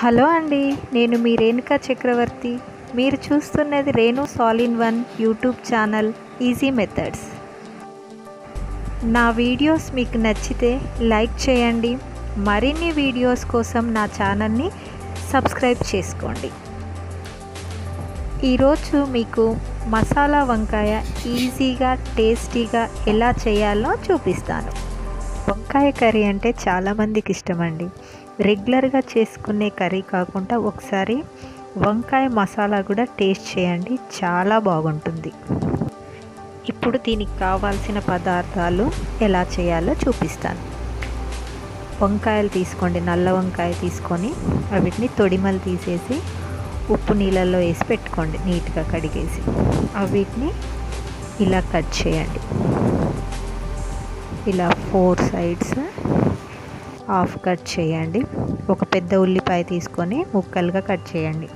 hello అండి నేను మీ రేణుకా చక్రవర్తి మీరు చూస్తున్నది రేణు సాల్ in one YouTube channel easy methods నా వీడియోస్ మీకు నచ్చితే లైక్ చేయండి మరిన్ని వీడియోస్ కోసం నా ఛానల్ని సబ్స్క్రైబ్ చేసుకోండి ఈరోజు మీకు మసాలా వంకాయ ఈజీగా టేస్టీగా ఎలా చేయాలో చూపిస్తాను వంకాయ కర్రీ అంటే చాలామందికి ఇష్టమండి రెగ్యులర్గా చేసుకునే కర్రీ కాకుండా ఒకసారి వంకాయ మసాలా కూడా టేస్ట్ చేయండి చాలా బాగుంటుంది ఇప్పుడు దీనికి కావాల్సిన పదార్థాలు ఎలా చేయాలో చూపిస్తాను వంకాయలు తీసుకోండి నల్ల వంకాయ తీసుకొని వీటిని తొడిమలు తీసేసి ఉప్పు నీళ్ళల్లో వేసి పెట్టుకోండి నీట్గా కడిగేసి వీటిని ఇలా కట్ చేయండి ఇలా ఫోర్ సైడ్స్ హాఫ్ కట్ చేయండి ఒక పెద్ద ఉల్లిపాయ తీసుకొని ముక్కలుగా కట్ చేయండి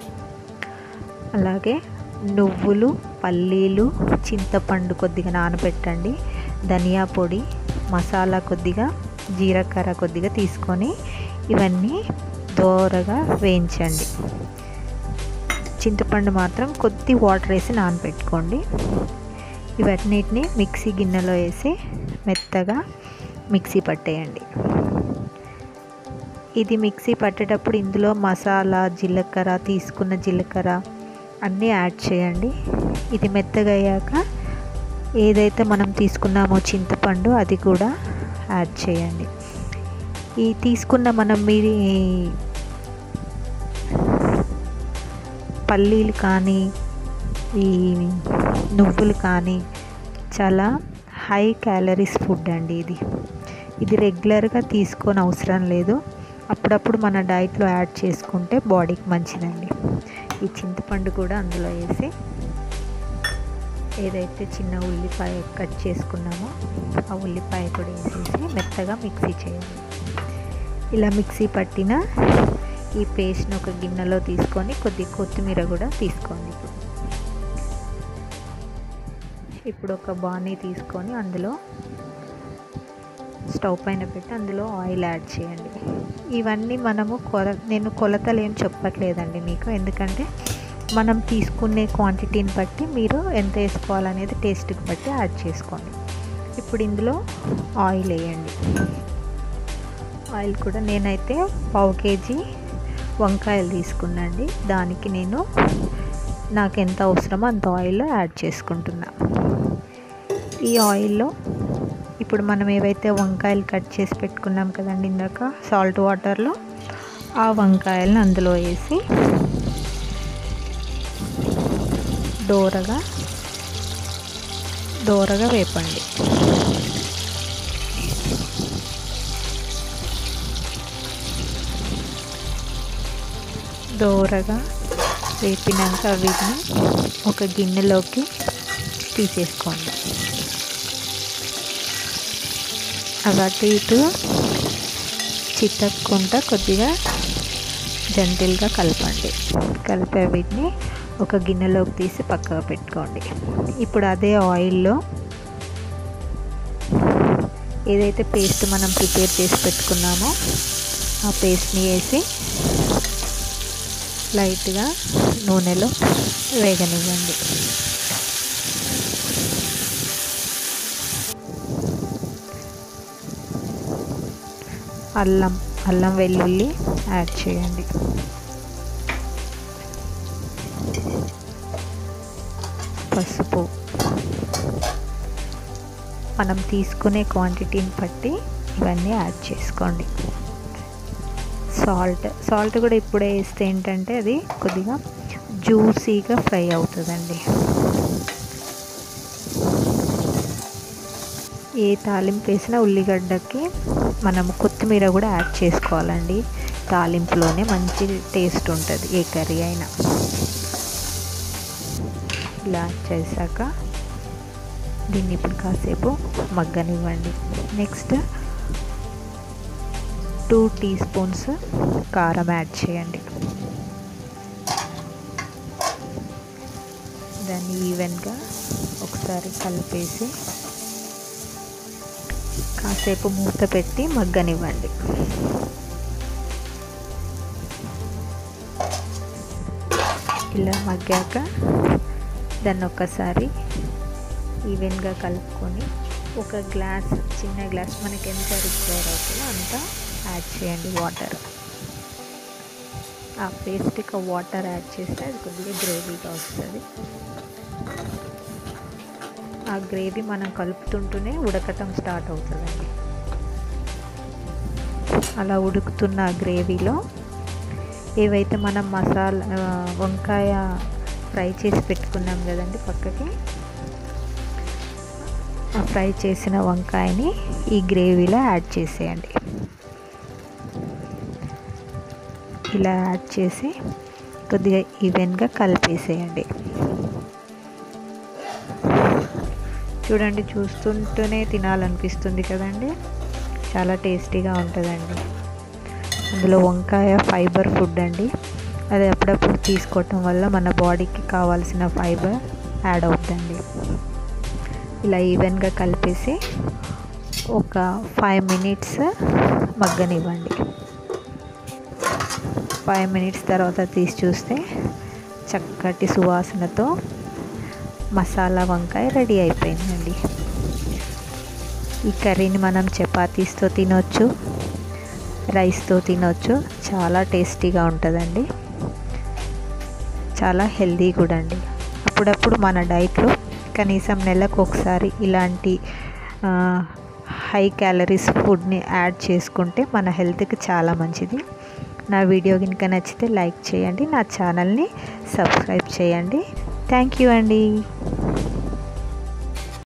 అలాగే నువ్వులు పల్లీలు చింతపండు కొద్దిగా నానబెట్టండి ధనియా పొడి మసాలా కొద్దిగా జీలకర్ర కొద్దిగా తీసుకొని ఇవన్నీ దోరగా వేయించండి చింతపండు మాత్రం కొద్ది వాటర్ వేసి నానబెట్టుకోండి ఇవన్నిటిని మిక్సీ గిన్నెలో వేసి మెత్తగా మిక్సీ పట్టేయండి ఇది మిక్సీ పట్టేటప్పుడు ఇందులో మసాలా జీలకర్ర తీసుకున్న జీలకర్ర అన్నీ యాడ్ చేయండి ఇది మెత్తగా అయ్యాక ఏదైతే మనం తీసుకున్నామో చింతపండు అది కూడా యాడ్ చేయండి ఈ తీసుకున్న మనం మీరు పల్లీలు కానీ ఈ నువ్వులు కానీ చాలా హై క్యాలరీస్ ఫుడ్ అండి ఇది ఇది రెగ్యులర్గా తీసుకొని అవసరం లేదు అప్పుడప్పుడు మన డైట్లో యాడ్ చేసుకుంటే బాడీకి మంచిదండి ఈ చింతపండు కూడా అందులో వేసి ఏదైతే చిన్న ఉల్లిపాయ కట్ చేసుకున్నామో ఆ ఉల్లిపాయ కూడా వేసేసి మెత్తగా మిక్సీ చేయాలి ఇలా మిక్సీ పట్టిన ఈ పేస్ట్ని ఒక గిన్నెలో తీసుకొని కొద్ది కొత్తిమీర కూడా తీసుకోండి ఇప్పుడు ఒక బాణీ తీసుకొని అందులో స్టవ్ పైన పెట్టి అందులో ఆయిల్ యాడ్ చేయండి ఇవన్నీ మనము కొల నేను కొలతలు ఏం చెప్పట్లేదండి మీకు ఎందుకంటే మనం తీసుకునే క్వాంటిటీని బట్టి మీరు ఎంత వేసుకోవాలనేది టేస్ట్కి బట్టి యాడ్ చేసుకోండి ఇప్పుడు ఇందులో ఆయిల్ వేయండి ఆయిల్ కూడా నేనైతే పావు కేజీ వంకాయలు తీసుకున్నాండి దానికి నేను నాకు ఎంత అవసరమో అంత ఆయిల్ యాడ్ చేసుకుంటున్నా ఈ ఆయిల్లో ఇప్పుడు మనం ఏవైతే వంకాయలు కట్ చేసి పెట్టుకున్నాం కదండి ఇందాక సాల్ట్ వాటర్లో ఆ వంకాయలను అందులో వేసి దోరగా దోరగా వేపండి దోరగా వేపినాక వీటిని ఒక గిన్నెలోకి తీసేసుకోండి అవి అటు ఇటు చితక్కుంటా కొద్దిగా జంటిల్గా కలపండి కలిపే వీటిని ఒక గిన్నెలోకి తీసి పక్కకు పెట్టుకోండి ఇప్పుడు అదే ఆయిల్లో ఏదైతే పేస్ట్ మనం ప్రిపేర్ చేసి పెట్టుకున్నామో ఆ పేస్ట్ని వేసి లైట్గా నూనెలో వేగనివ్వండి అల్లం అల్లం వెల్లుల్లి యాడ్ చేయండి పసుపు మనం తీసుకునే క్వాంటిటీని బట్టి ఇవన్నీ యాడ్ చేసుకోండి సాల్ట్ సాల్ట్ కూడా ఇప్పుడే వేస్తే ఏంటంటే అది కొద్దిగా జ్యూసీగా ఫ్రై అవుతుందండి ఏ తాలింపు వేసినా ఉల్లిగడ్డకి మనం కొత్తిమీర కూడా యాడ్ చేసుకోవాలండి తాలింపులోనే మంచి టేస్ట్ ఉంటుంది ఏ కర్రీ అయినా ఇలా యాడ్ చేశాక దీన్ని ఇప్పుడు కాసేపు మగ్గనివ్వండి నెక్స్ట్ టూ టీ స్పూన్స్ కారం యాడ్ చేయండి దాన్ని ఈవెన్గా ఒకసారి కలిపేసి కాసేపు మూత పెట్టి మగ్గనివ్వండి ఇలా మగ్గాక దాన్ని ఒక్కసారి ఈవెన్గా కలుపుకొని ఒక గ్లాస్ చిన్న గ్లాస్ మనకి ఎంత రిక్వైర్ అవుతుందో అంత యాడ్ చేయండి వాటర్ ఆ పేస్ట్కి వాటర్ యాడ్ చేస్తే అది కొద్దిగా గ్రేవీగా వస్తుంది ఆ గ్రేవీ మనం కలుపుతుంటూనే ఉడకటం స్టార్ట్ అవుతుందండి అలా ఉడుకుతున్న గ్రేవీలో ఏవైతే మనం మసాలా వంకాయ ఫ్రై చేసి పెట్టుకున్నాం కదండి పక్కకి ఆ ఫ్రై చేసిన వంకాయని ఈ గ్రేవీలో యాడ్ చేసేయండి ఇలా యాడ్ చేసి కొద్దిగా ఈవెన్గా కలిపేసేయండి చూడండి చూస్తుంటేనే తినాలనిపిస్తుంది కదండి చాలా టేస్టీగా ఉంటుందండి అందులో వంకాయ ఫైబర్ ఫుడ్ అండి అది అప్పుడప్పుడు తీసుకోవటం వల్ల మన బాడీకి కావాల్సిన ఫైబర్ యాడ్ అవుతుందండి ఇలా ఈవెన్గా కలిపేసి ఒక ఫైవ్ మినిట్స్ మగ్గనివ్వండి ఫైవ్ మినిట్స్ తర్వాత తీసి చూస్తే చక్కటి సువాసనతో మసాలా వంకాయ రెడీ అయిపోయిందండి ఈ కర్రీని మనం చపాతీస్తో తినొచ్చు రైస్తో తినొచ్చు చాలా టేస్టీగా ఉంటుందండి చాలా హెల్దీ కూడా అండి అప్పుడప్పుడు మన డైట్లో కనీసం నెలకు ఒకసారి ఇలాంటి హై క్యాలరీస్ ఫుడ్ని యాడ్ చేసుకుంటే మన హెల్త్కి చాలా మంచిది నా వీడియో కనుక నచ్చితే లైక్ చేయండి నా ఛానల్ని సబ్స్క్రైబ్ చేయండి థ్యాంక్ యూ అండి